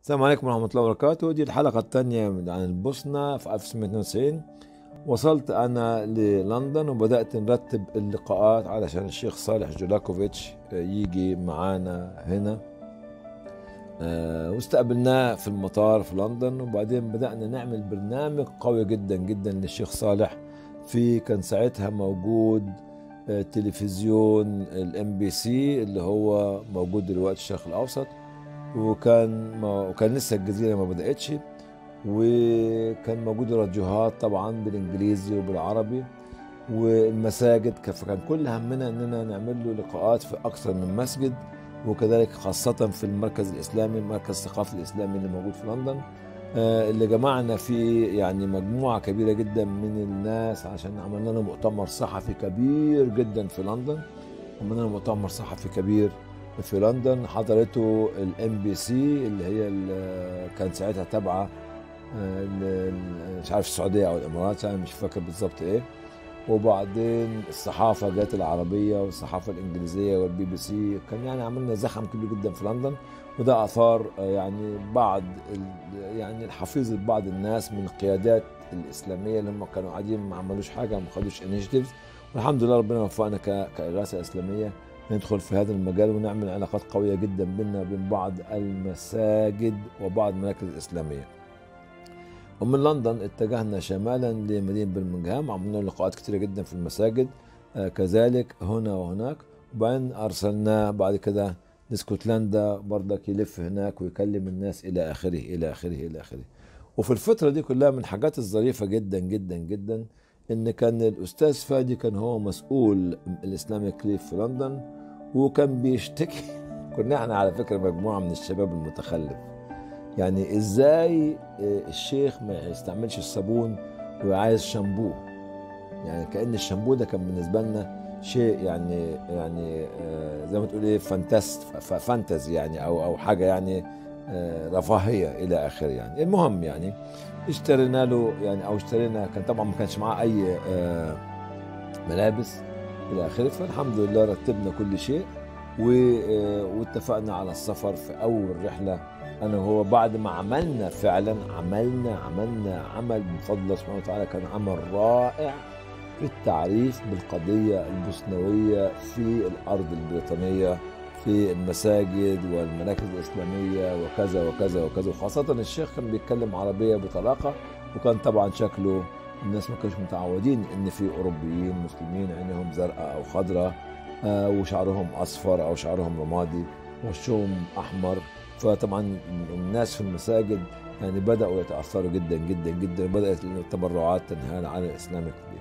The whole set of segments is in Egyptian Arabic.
السلام عليكم ورحمة الله وبركاته دي الحلقة الثانية عن البوسنة في 1992 وصلت أنا للندن وبدأت نرتب اللقاءات علشان الشيخ صالح جولاكوفيتش يجي معانا هنا آه، واستقبلناه في المطار في لندن وبعدين بدأنا نعمل برنامج قوي جدا جدا للشيخ صالح في كان ساعتها موجود آه، تلفزيون الام بي سي اللي هو موجود دلوقتي الشرق الاوسط وكان ما وكان لسه الجزيره ما بداتش وكان موجود راديوهات طبعا بالانجليزي وبالعربي والمساجد فكان كل همنا اننا نعمل له لقاءات في اكثر من مسجد وكذلك خاصة في المركز الإسلامي المركز الثقافي الإسلامي اللي موجود في لندن آه، اللي جمعنا فيه يعني مجموعة كبيرة جدا من الناس عشان عملنا له مؤتمر صحفي كبير جدا في لندن عملنا له مؤتمر صحفي كبير في لندن حضرته الام بي سي اللي هي ال- كان ساعتها تابعة آه، ل- ل- مش عارف السعودية أو الإمارات أنا مش فاكر بالظبط إيه وبعدين الصحافة جات العربية والصحافة الإنجليزية والبي بي سي كان يعني عملنا زخم كبير جدا في لندن وده أثار آه، يعني بعض ال- يعني الحفيظ لبعض الناس من القيادات الإسلامية اللي هم كانوا قاعدين ما عملوش حاجة ما خدوش انيشيتيفز والحمد لله ربنا وفقنا ك- كإغاثة إسلامية ندخل في هذا المجال ونعمل علاقات قوية جدا بيننا وبين بعض المساجد وبعض المراكز الإسلامية ومن لندن اتجهنا شمالا لمدينة برمنغهام عملنا لقاءات كثيرة جدا في المساجد آه، كذلك هنا وهناك وبعدين أرسلناه بعد كده لاسكتلندا برضك يلف هناك ويكلم الناس إلى آخره إلى آخره إلى آخره وفي الفترة دي كلها من الحاجات الظريفة جدا جدا جدا إن كان الأستاذ فادي كان هو مسؤول الإسلامي كليف في لندن وكان بيشتكي كنا احنا على فكرة مجموعة من الشباب المتخلف يعني ازاي آه، الشيخ ما يستعملش الصابون وعايز شامبو يعني كأن الشامبو ده كان بالنسبة لنا شيء يعني يعني آه، زي ما تقول ايه فانتاست ف- فانتزي يعني او او حاجة يعني آه، رفاهية الى اخره يعني المهم يعني اشترينا له يعني او اشترينا كان طبعا ما كانش معاه اي آه، ملابس الى اخره فالحمد لله رتبنا كل شيء و- آه، واتفقنا على السفر في اول رحله انا وهو بعد ما عملنا فعلا عملنا عملنا عمل من فضل الله سبحانه وتعالى كان عمل رائع في التعريف بالقضيه البوسنويه في الارض البريطانيه في المساجد والمراكز الاسلاميه وكذا وكذا وكذا وخاصه الشيخ كان بيتكلم عربيه بطلاقه وكان طبعا شكله الناس ما كانوش متعودين ان في اوروبيين مسلمين عينهم زرقاء او خضراء آه، وشعرهم اصفر او شعرهم رمادي وشهم احمر فطبعا الناس في المساجد يعني بداوا يتاثروا جدا جدا جدا وبدات التبرعات تنهال على الاسلام الكبير.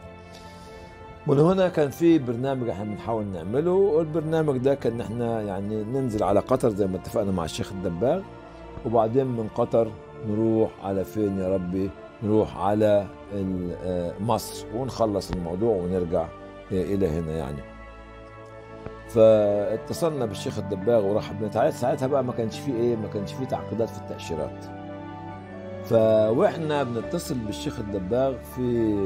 من هنا كان في برنامج احنا بنحاول نعمله والبرنامج ده كان احنا يعني ننزل على قطر زي ما اتفقنا مع الشيخ الدباغ وبعدين من قطر نروح على فين يا ربي نروح على ال- آه، مصر ونخلص الموضوع ونرجع آه، الى هنا يعني فاتصلنا بالشيخ الدباغ ورحب بنا تعال- ساعتها بقى ما كانش فيه ايه ما كانش فيه تعقيدات في التاشيرات ف واحنا بنتصل بالشيخ الدباغ في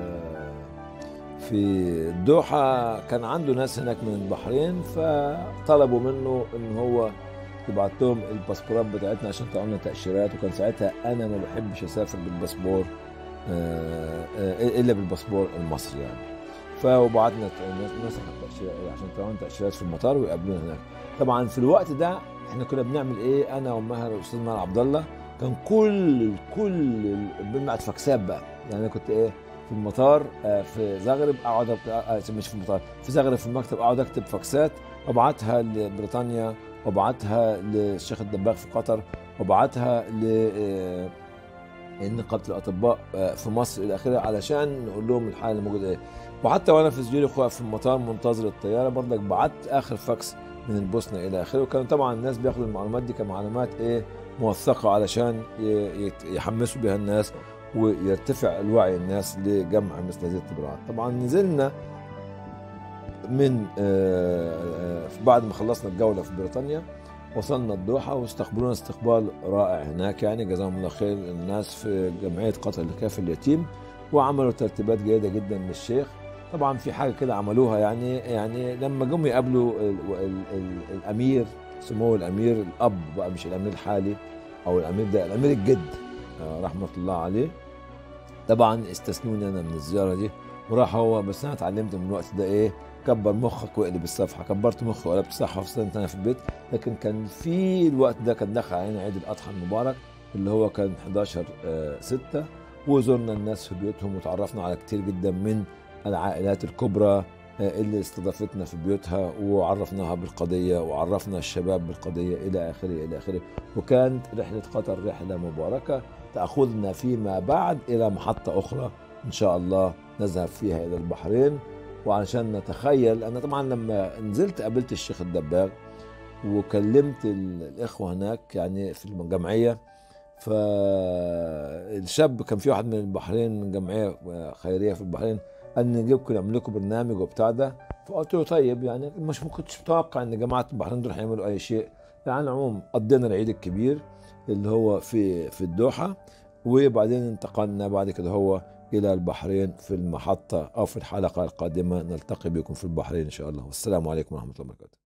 في الدوحه كان عنده ناس هناك من البحرين فطلبوا منه ان هو يبعت لهم الباسبورات بتاعتنا عشان تعمل لنا تاشيرات وكان ساعتها انا ما بحبش اسافر بالباسبور آه، آه، الا بالباسبور المصري يعني فبعتنا ناس نسخ التاشيرات عشان تعمل تاشيرات في المطار ويقابلونا هناك طبعا في الوقت ده احنا كنا بنعمل ايه انا وماهر الاستاذ ماهر عبد الله كان كل كل بنبعت فاكسات بقى يعني انا كنت ايه في المطار آه، في زغرب اقعد أكتب- آه، مش في المطار في زغرب في المكتب اقعد اكتب فاكسات وابعتها لبريطانيا وابعتها للشيخ الدباغ في قطر وابعتها ل آه، نقابه الاطباء آه، في مصر الى اخره علشان نقول لهم الحاله اللي موجوده ايه وحتى وانا في زيورخ واقف في المطار منتظر الطياره برضك بعت اخر فاكس من البوسنه الى اخره وكانوا طبعا الناس بياخدوا المعلومات دي كمعلومات ايه موثقه علشان ي- يت- يحمسوا بها الناس ويرتفع الوعي الناس لجمع مثل هذه التبرعات طبعا نزلنا من آه، آه، بعد ما خلصنا الجوله في بريطانيا وصلنا الدوحه واستقبلونا استقبال رائع هناك يعني جزاهم الله خير الناس في جمعيه قطر لكاف اليتيم وعملوا ترتيبات جيده جدا للشيخ طبعا في حاجه كده عملوها يعني يعني لما جم يقابلوا ال ال ال الامير سمو الامير الاب بقى مش الامير الحالي او الامير ده الامير الجد آه، رحمه الله عليه طبعا استثنوني انا من الزياره دي وراح هو بس انا اتعلمت من الوقت ده ايه كبر مخك واقلب الصفحه كبرت مخي وقلبت الصفحه وفضلت انا في البيت لكن كان في الوقت ده كان دخل علينا عيد الاضحى المبارك اللي هو كان 11 آه، 6 وزرنا الناس في بيوتهم وتعرفنا على كتير جدا من العائلات الكبرى آه، اللي استضافتنا في بيوتها وعرفناها بالقضيه وعرفنا الشباب بالقضيه الى اخره الى اخره وكانت رحله قطر رحله مباركه تاخذنا فيما بعد الى محطه اخرى ان شاء الله نذهب فيها الى البحرين وعشان نتخيل انا طبعا لما نزلت قابلت الشيخ الدباغ وكلمت ال- الاخوه هناك يعني في الجمعيه فالشاب كان في واحد من البحرين من جمعيه خيريه في البحرين قال لي نجيبكم نعمل لكم برنامج وبتاع ده فقلت له طيب يعني مش ما كنتش متوقع ان جماعه البحرين دول هيعملوا اي شيء يعني على العموم قضينا العيد الكبير اللي هو في في الدوحه وبعدين انتقلنا بعد كده هو الى البحرين في المحطه او في الحلقه القادمه نلتقي بكم في البحرين ان شاء الله والسلام عليكم ورحمه الله وبركاته